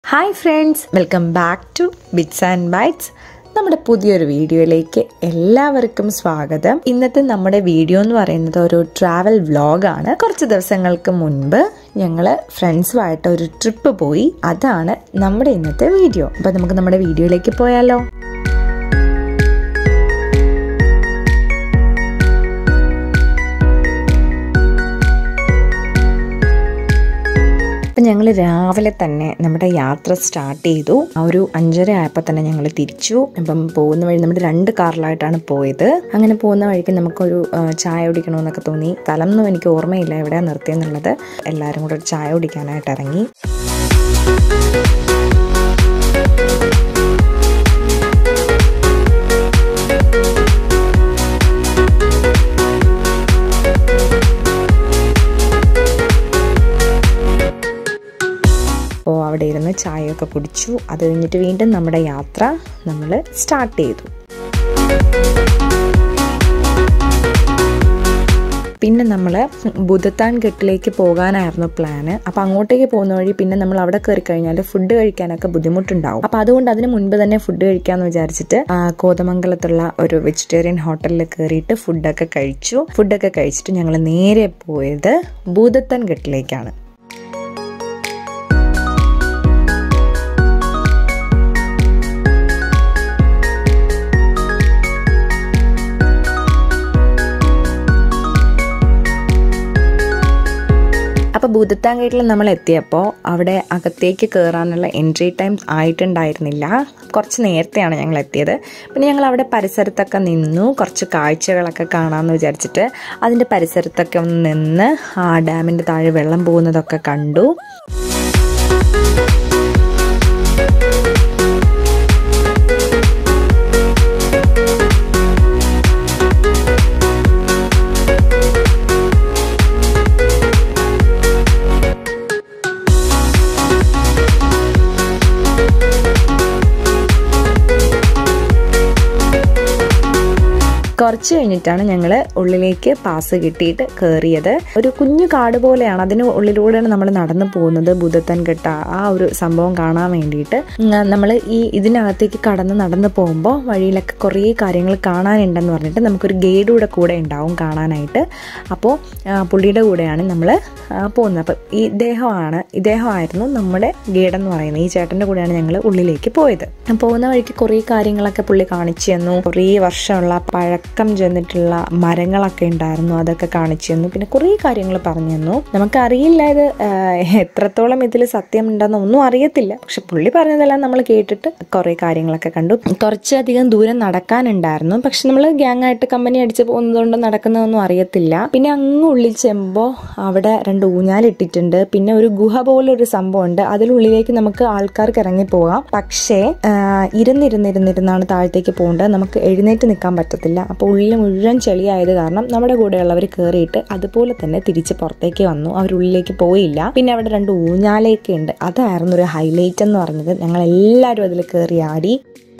Hi friends welcome back to bits and bytes നമ്മുടെ പുതിയൊരു വീഡിയോയിലേക്ക് എല്ലാവർക്കും സ്വാഗതം ഇന്നത്തെ നമ്മുടെ വീഡിയോ എന്ന് പറയുന്നത് ഒരു ട്രാവൽ വ്ലോഗാണ് കുറച്ച് ദിവസങ്ങൾക്ക് മുൻപ് ഞങ്ങൾ ഫ്രണ്ട്സുമായിട്ട് ഒരു ട്രിപ്പ് പോയി അതാണ് നമ്മുടെ ഇന്നത്തെ വീഡിയോ അപ്പോൾ നമുക്ക് നമ്മുടെ വീഡിയോയിലേക്ക് പോയാലോ അപ്പം ഞങ്ങൾ രാവിലെ തന്നെ നമ്മുടെ യാത്ര സ്റ്റാർട്ട് ചെയ്തു ആ ഒരു അഞ്ചര ആയപ്പോൾ തന്നെ ഞങ്ങൾ തിരിച്ചു അപ്പം പോകുന്ന വഴി നമ്മുടെ രണ്ട് കാറിലായിട്ടാണ് പോയത് അങ്ങനെ പോകുന്ന വഴിക്ക് നമുക്കൊരു ആ, ചായ കുടിക്കണമെന്നൊക്കെ തോന്നി സ്ഥലമൊന്നും എനിക്ക് ഓർമ്മയില്ല എവിടെയാണ് നിർത്തിയെന്നുള്ളത് എല്ലാവരും കൂടെ ഒരു ചായ കുടിക്കാനായിട്ട് ഇറങ്ങി അപ്പോൾ അവിടെ ഇരുന്ന് ചായയൊക്കെ കുടിച്ചു അത് കഴിഞ്ഞിട്ട് വീണ്ടും നമ്മുടെ യാത്ര നമ്മൾ സ്റ്റാർട്ട് ചെയ്തു പിന്നെ നമ്മൾ ബുദ്ധത്താൻ കെട്ടിലേക്ക് പോകാനായിരുന്നു പ്ലാന് അപ്പോൾ അങ്ങോട്ടേക്ക് പോകുന്ന വഴി പിന്നെ നമ്മൾ അവിടെ കയറി കഴിഞ്ഞാൽ ഫുഡ് കഴിക്കാനൊക്കെ ബുദ്ധിമുട്ടുണ്ടാവും അപ്പോൾ അതുകൊണ്ട് അതിന് മുൻപ് തന്നെ ഫുഡ് കഴിക്കാമെന്ന് വിചാരിച്ചിട്ട് ആ, കോതമംഗലത്തുള്ള ഒരു വെജിറ്റേറിയൻ ഹോട്ടലിൽ കയറിയിട്ട് ഫുഡൊക്കെ കഴിച്ചു ഫുഡൊക്കെ കഴിച്ചിട്ട് ഞങ്ങൾ നേരെ പോയത് ഭൂതത്താൻ കെട്ടിലേക്കാണ് അപ്പോൾ ഭൂതത്താങ്കേട്ടിൽ നമ്മൾ എത്തിയപ്പോൾ അവിടെ അകത്തേക്ക് കയറാനുള്ള എൻട്രി ടൈം ആയിട്ടുണ്ടായിരുന്നില്ല കുറച്ച് നേരത്തെയാണ് ഞങ്ങൾ എത്തിയത് പിന്നെ ഞങ്ങൾ അവിടെ പരിസരത്തൊക്കെ നിന്നു കുറച്ച് കാഴ്ചകളൊക്കെ കാണാമെന്ന് വിചാരിച്ചിട്ട് അതിൻ്റെ പരിസരത്തൊക്കെ ഒന്ന് നിന്ന് ആ ഡാമിൻ്റെ താഴെ വെള്ളം പോകുന്നതൊക്കെ കണ്ടു കുറച്ച് കഴിഞ്ഞിട്ടാണ് ഞങ്ങൾ ഉള്ളിലേക്ക് പാസ് കിട്ടിയിട്ട് കയറിയത് ഒരു കുഞ്ഞു കാട് പോലെയാണ് അതിന് ഉള്ളിലൂടെയാണ് നമ്മൾ നടന്നു പോകുന്നത് ബുദ്ധത്തൻകെട്ട ആ ഒരു സംഭവം കാണാൻ വേണ്ടിയിട്ട് നമ്മൾ ഈ ഇതിനകത്തേക്ക് കടന്ന് നടന്നു പോകുമ്പോൾ വഴിയിലൊക്കെ കുറേ കാര്യങ്ങൾ കാണാനുണ്ടെന്ന് പറഞ്ഞിട്ട് നമുക്കൊരു ഗൈഡ് കൂടെ കൂടെ ഉണ്ടാവും കാണാനായിട്ട് അപ്പോൾ ആ, പുള്ളിയുടെ കൂടെയാണ് നമ്മൾ പോകുന്നത് അപ്പം ഈ ഇദ്ദേഹമാണ് ഇദ്ദേഹമായിരുന്നു നമ്മുടെ ഗൈഡ് എന്ന് പറയുന്നത് ഈ ചേട്ടൻ്റെ കൂടെയാണ് ഞങ്ങൾ ഉള്ളിലേക്ക് പോയത് പോകുന്ന വഴിക്ക് കുറേ കാര്യങ്ങളൊക്കെ പുള്ളി കാണിച്ചു തന്നു കുറേ വർഷമുള്ള പഴക്കം ചെന്നിട്ടുള്ള മരങ്ങളൊക്കെ ഉണ്ടായിരുന്നു അതൊക്കെ കാണിച്ചു തന്നു പിന്നെ കുറേ കാര്യങ്ങൾ പറഞ്ഞു തന്നു നമുക്കറിയില്ല ഇത് ആഹ്, എത്രത്തോളം ഇതിൽ സത്യം ഉണ്ടെന്ന് ഒന്നും അറിയത്തില്ല പക്ഷെ പുള്ളി പറഞ്ഞതെല്ലാം നമ്മൾ കേട്ടിട്ട് കുറേ കാര്യങ്ങളൊക്കെ കണ്ടു കുറച്ചധികം ദൂരം നടക്കാനുണ്ടായിരുന്നു പക്ഷെ നമ്മൾ ഗ്യാങ് ആയിട്ട് കമ്പനി അടിച്ച് പോകുന്നതുകൊണ്ട് നടക്കുന്നതൊന്നും അറിയത്തില്ല പിന്നെ അങ്ങ് ഉള്ളിൽ ചെമ്പോ അവിടെ രണ്ട് ഊഞ്ഞാലിട്ടിട്ടുണ്ട് പിന്നെ ഒരു ഗുഹ പോലെ ഒരു സംഭവം ഉണ്ട് അതിനുള്ളിലേക്ക് നമുക്ക് ആൾക്കാർക്ക് ഇറങ്ങി പോകാം പക്ഷേ ആഹ്, ഇരുന്നിരുന്നിരുന്നിരുന്നാണ് താഴത്തേക്ക് പോകേണ്ടത് നമുക്ക് എഴുന്നേറ്റ് നിൽക്കാൻ പറ്റത്തില്ല അപ്പോൾ ഉള്ളിൽ മുഴുവൻ ചെളിയായത് കാരണം നമ്മുടെ കൂടെയുള്ളവർ കയറിയിട്ട് അതുപോലെ തന്നെ തിരിച്ച് പുറത്തേക്ക് വന്നു അവരുള്ളിലേക്ക് പോയില്ല പിന്നെ അവിടെ രണ്ട് ഊഞ്ഞാലയൊക്കെ ഉണ്ട് അതായിരുന്നു ഒരു ഹൈലൈറ്റ് എന്ന് പറഞ്ഞത് ഞങ്ങൾ എല്ലാവരും അതിൽ കയറി ആടി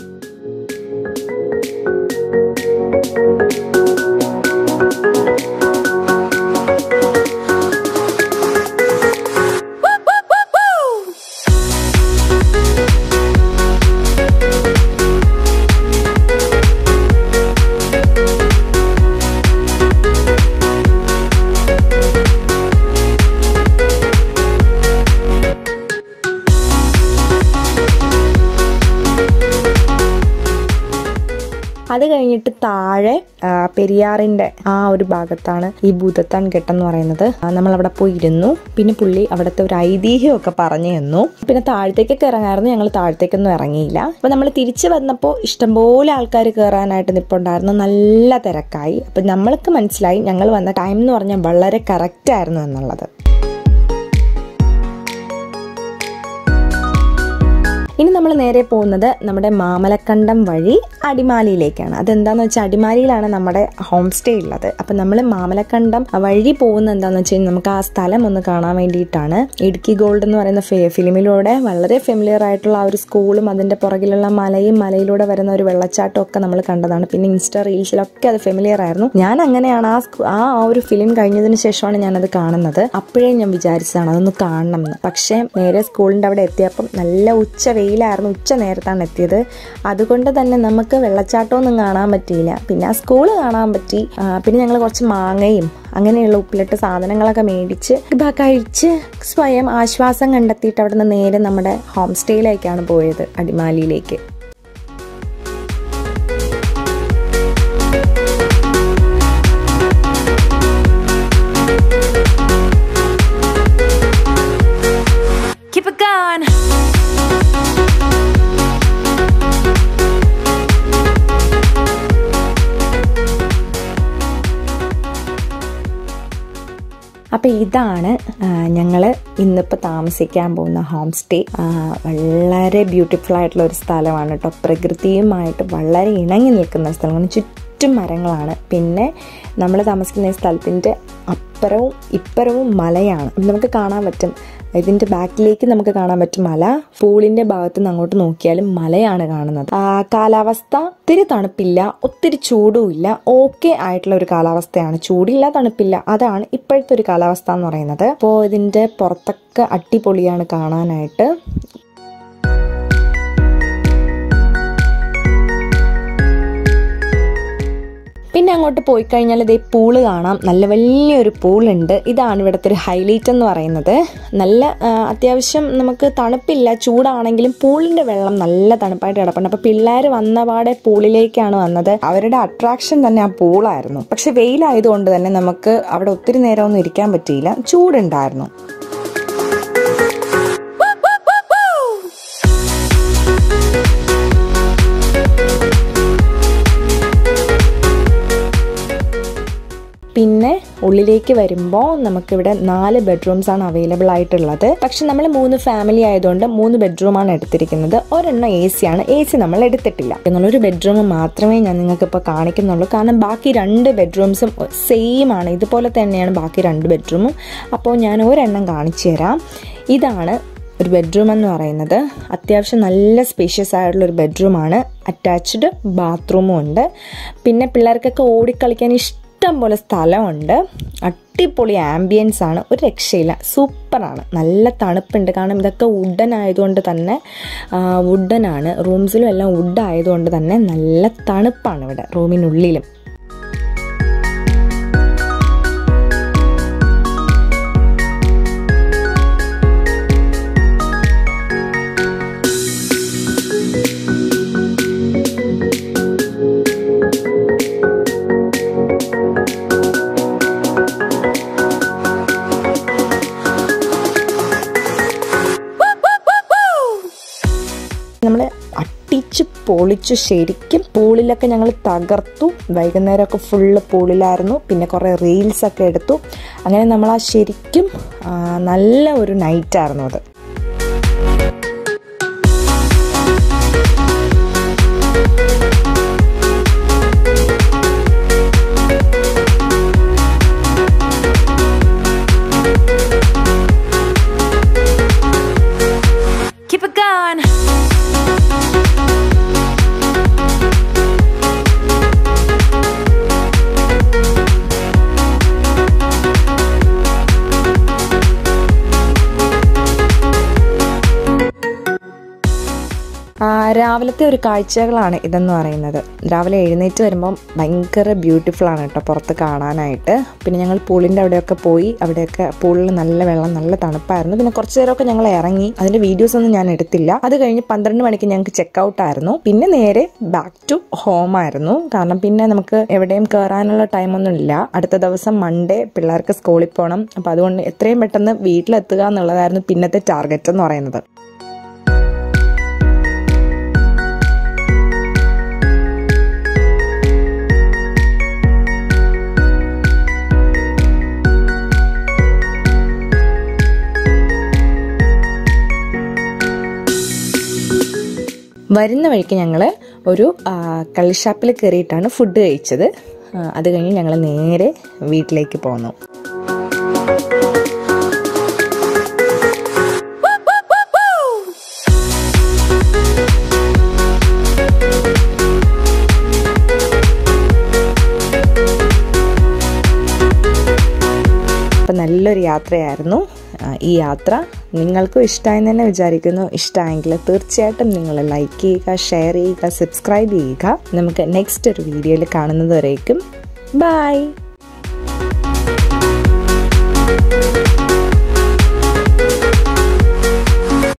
അത് കഴിഞ്ഞിട്ട് താഴെ ആ, പെരിയാറിന്റെ ആ ഒരു ഭാഗത്താണ് ഈ ഭൂതത്താൻ കെട്ടെന്ന് പറയുന്നത് ആ, നമ്മൾ അവിടെ പോയി ഇരുന്നു പിന്നെ പുള്ളി അവിടുത്തെ ഒരു ഐതിഹ്യമൊക്കെ പറഞ്ഞു തന്നു പിന്നെ താഴത്തേക്കൊക്കെ ഇറങ്ങായിരുന്നു ഞങ്ങൾ താഴത്തേക്കൊന്നും ഇറങ്ങിയില്ല അപ്പൊ നമ്മൾ തിരിച്ചു വന്നപ്പോൾ ഇഷ്ടംപോലെ ആൾക്കാർ കയറാനായിട്ട് നിൽപ്പുണ്ടായിരുന്നു നല്ല തിരക്കായി അപ്പൊ നമ്മൾക്ക് മനസ്സിലായി ഞങ്ങൾ വന്ന ടൈം എന്ന് പറഞ്ഞാൽ വളരെ കറക്റ്റ് ആയിരുന്നു എന്നുള്ളത് ഇനി നമ്മൾ നമ്മൾ നേരെ പോകുന്നത് നമ്മുടെ മാമലക്കണ്ടം വഴി അടിമാലിയിലേക്കാണ് അതെന്താന്ന് വെച്ചാൽ അടിമാലിയിലാണ് നമ്മുടെ ഹോം സ്റ്റേ ഉള്ളത് അപ്പം നമ്മൾ മാമലക്കണ്ടം വഴി പോകുന്ന എന്താന്ന് വെച്ച് കഴിഞ്ഞാൽ നമുക്ക് ആ സ്ഥലം ഒന്ന് കാണാൻ വേണ്ടിയിട്ടാണ് ഇടുക്കി ഗോൾഡ് എന്ന് പറയുന്ന ഫെ- ഫിലിമിലൂടെ വളരെ ഫെമിലിയർ ആയിട്ടുള്ള ആ ഒരു സ്കൂളും അതിന്റെ പുറകിലുള്ള മലയും മലയിലൂടെ വരുന്ന ഒരു വെള്ളച്ചാട്ടം ഒക്കെ നമ്മൾ കണ്ടതാണ് പിന്നെ ഇൻസ്റ്റാ റീൽസിലൊക്കെ അത് ഫെമിലിയർ ആയിരുന്നു ഞാൻ അങ്ങനെയാണ് ആ സ്കൂ- ആ ആ ഒരു ഫിലിം കഴിഞ്ഞതിന് ശേഷമാണ് ഞാനത് കാണുന്നത് അപ്പോഴേ ഞാൻ വിചാരിച്ചതാണ് അതൊന്ന് കാണണം എന്ന് പക്ഷേ നേരെ സ്കൂളിന്റെ അവിടെ എത്തിയപ്പം നല്ല ഉച്ച വെയിലായിരുന്നു ഉച്ച നേരത്താണ് എത്തിയത് അതുകൊണ്ട് തന്നെ നമുക്ക് വെള്ളച്ചാട്ടമൊന്നും കാണാൻ പറ്റിയില്ല പിന്നെ ആ സ്കൂള് കാണാൻ പറ്റി ആ, പിന്നെ ഞങ്ങൾ കുറച്ച് മാങ്ങയും അങ്ങനെയുള്ള ഉപ്പിലിട്ട സാധനങ്ങളൊക്കെ മേടിച്ച് ഇപ്പം കഴിച്ച് സ്വയം ആശ്വാസം കണ്ടെത്തിയിട്ട് അവിടെ നിന്ന് നേരെ നമ്മുടെ ഹോം സ്റ്റേയിലേക്കാണ് പോയത് അടിമാലിയിലേക്ക് Keep it going. അപ്പോൾ ഇതാണ് ഞങ്ങൾ ഇന്നിപ്പോൾ താമസിക്കാൻ പോകുന്ന ഹോം സ്റ്റേ വളരെ ബ്യൂട്ടിഫുൾ ആയിട്ടുള്ള ഒരു സ്ഥലമാണ് കേട്ടോ പ്രകൃതിയുമായിട്ട് വളരെ ഇണങ്ങി നിൽക്കുന്ന സ്ഥലമാണ് ചുറ്റും മരങ്ങളാണ് പിന്നെ നമ്മൾ താമസിക്കുന്ന ഈ സ്ഥലത്തിൻ്റെ അപ്പുറവും ഇപ്പുറവും മലയാണ് നമുക്ക് കാണാൻ പറ്റും ഇതിന്റെ ബാക്കിലേക്ക് നമുക്ക് കാണാൻ പറ്റും മല പൂളിന്റെ ഭാഗത്ത് നിന്ന് അങ്ങോട്ട് നോക്കിയാലും മലയാണ് കാണുന്നത് ആ, കാലാവസ്ഥ ഒത്തിരി തണുപ്പില്ല ഒത്തിരി ചൂടുമില്ല ഓക്കെ ആയിട്ടുള്ള ഒരു കാലാവസ്ഥയാണ് ചൂടില്ല തണുപ്പില്ല അതാണ് ഇപ്പോഴത്തെ ഒരു കാലാവസ്ഥ എന്ന് പറയുന്നത് അപ്പോൾ ഇതിന്റെ പുറത്തൊക്കെ അടിപൊളിയാണ് കാണാനായിട്ട് പിന്നെ അങ്ങോട്ട് പോയി കഴിഞ്ഞാൽ ഇതേ പൂള് കാണാം നല്ല വലിയൊരു പൂളുണ്ട് ഇതാണ് ഇവിടുത്തെ ഒരു ഹൈലൈറ്റ് എന്ന് പറയുന്നത് നല്ല ആ, അത്യാവശ്യം നമുക്ക് തണുപ്പില്ല ചൂടാണെങ്കിലും പൂളിന്റെ വെള്ളം നല്ല തണുപ്പായിട്ട് കിടപ്പുണ്ട് അപ്പൊ പിള്ളേർ വന്ന പാടെ പൂളിലേക്കാണ് വന്നത് അവരുടെ അട്രാക്ഷൻ തന്നെ ആ പൂളായിരുന്നു പക്ഷെ വെയിലായതുകൊണ്ട് തന്നെ നമുക്ക് അവിടെ ഒത്തിരി നേരമൊന്നും ഇരിക്കാൻ പറ്റിയില്ല ചൂടുണ്ടായിരുന്നു പിന്നെ ഉള്ളിലേക്ക് വരുമ്പോൾ നമുക്കിവിടെ നാല് ബെഡ്റൂംസ് ആണ് അവൈലബിൾ ആയിട്ടുള്ളത് പക്ഷെ നമ്മൾ മൂന്ന് ഫാമിലി ആയതുകൊണ്ട് മൂന്ന് ബെഡ്റൂമാണ് എടുത്തിരിക്കുന്നത് ഒരെണ്ണം എ സി ആണ് എ സി നമ്മൾ എടുത്തിട്ടില്ല എന്നുള്ളൊരു ബെഡ്റൂം മാത്രമേ ഞാൻ നിങ്ങൾക്ക് ഇപ്പോൾ കാണിക്കുന്നുള്ളൂ കാരണം ബാക്കി രണ്ട് ബെഡ്റൂംസും സെയിം ആണ് ഇതുപോലെ തന്നെയാണ് ബാക്കി രണ്ട് ബെഡ്റൂമും അപ്പോൾ ഞാൻ ഒരെണ്ണം കാണിച്ചു തരാം ഇതാണ് ഒരു ബെഡ്റൂം എന്ന് പറയുന്നത് അത്യാവശ്യം നല്ല സ്പേഷ്യസ് ആയിട്ടുള്ള ഒരു ബെഡ്റൂമാണ് അറ്റാച്ച്ഡ് ബാത്റൂമും ഉണ്ട് പിന്നെ പിള്ളേർക്കൊക്കെ ഓടിക്കളിക്കാൻ ഇഷ്ടം പോലെ സ്ഥലമുണ്ട് അടിപൊളി ആംബിയൻസ് ആണ് ഒരു രക്ഷയില്ല സൂപ്പറാണ് നല്ല തണുപ്പുണ്ട് കാരണം ഇതൊക്കെ വുഡൻ ആയതുകൊണ്ട് തന്നെ വുഡനാണ് റൂംസിലും എല്ലാം വുഡ് ആയതുകൊണ്ട് തന്നെ നല്ല തണുപ്പാണ് ഇവിടെ റൂമിനുള്ളിലും നമ്മൾ അട്ടിച്ച് പൊളിച്ചു ശരിക്കും പൂളിലൊക്കെ ഞങ്ങൾ തകർത്തു വൈകുന്നേരമൊക്കെ ഫുള്ള് പൂളിലായിരുന്നു പിന്നെ കുറേ റീൽസ് ഒക്കെ എടുത്തു അങ്ങനെ നമ്മൾ ആ ശരിക്കും ആ, നല്ല ഒരു നൈറ്റായിരുന്നു അത് Keep it going. ആ, രാവിലത്തെ ഒരു കാഴ്ചകളാണ് ഇതെന്ന് പറയുന്നത് രാവിലെ എഴുന്നേറ്റ് വരുമ്പം ഭയങ്കര ബ്യൂട്ടിഫുൾ ആണ് കേട്ടോ പുറത്ത് കാണാനായിട്ട് പിന്നെ ഞങ്ങൾ പൂളിൻ്റെ അവിടെയൊക്കെ പോയി അവിടെയൊക്കെ പൂളിൽ നല്ല വെള്ളം നല്ല തണുപ്പായിരുന്നു പിന്നെ കുറച്ച് നേരമൊക്കെ ഞങ്ങൾ ഇറങ്ങി അതിന്റെ വീഡിയോസ് ഒന്നും ഞാൻ എടുത്തില്ല അത് കഴിഞ്ഞ് പന്ത്രണ്ട് മണിക്ക് ഞങ്ങൾക്ക് ചെക്ക് ഔട്ട് ആയിരുന്നു പിന്നെ നേരെ ബാക്ക് ടു ഹോം ആയിരുന്നു കാരണം പിന്നെ നമുക്ക് എവിടെയും കയറാനുള്ള ടൈമൊന്നും ഇല്ല അടുത്ത ദിവസം മൺഡേ പിള്ളേർക്ക് സ്കൂളിൽ പോകണം അപ്പം അതുകൊണ്ട് എത്രയും പെട്ടെന്ന് വീട്ടിലെത്തുക എന്നുള്ളതായിരുന്നു പിന്നത്തെ ടാർഗറ്റ് എന്ന് പറയുന്നത് വരുന്ന വഴിക്ക് ഞങ്ങൾ ഒരു ആ, കള്ളിഷാപ്പിൽ കയറിയിട്ടാണ് ഫുഡ് കഴിച്ചത് ആ, അത് കഴിഞ്ഞ് ഞങ്ങൾ നേരെ വീട്ടിലേക്ക് പോന്നു അപ്പം നല്ലൊരു യാത്രയായിരുന്നു ആ, ഈ യാത്ര നിങ്ങൾക്കും ഇഷ്ടമായെന്ന് തന്നെ വിചാരിക്കുന്നു ഇഷ്ടമായെങ്കിൽ തീർച്ചയായിട്ടും നിങ്ങൾ ലൈക്ക് ചെയ്യുക ഷെയർ ചെയ്യുക സബ്സ്ക്രൈബ് ചെയ്യുക നമുക്ക് നെക്സ്റ്റ് ഒരു വീഡിയോയിൽ കാണുന്നത് വരേക്കും ബൈ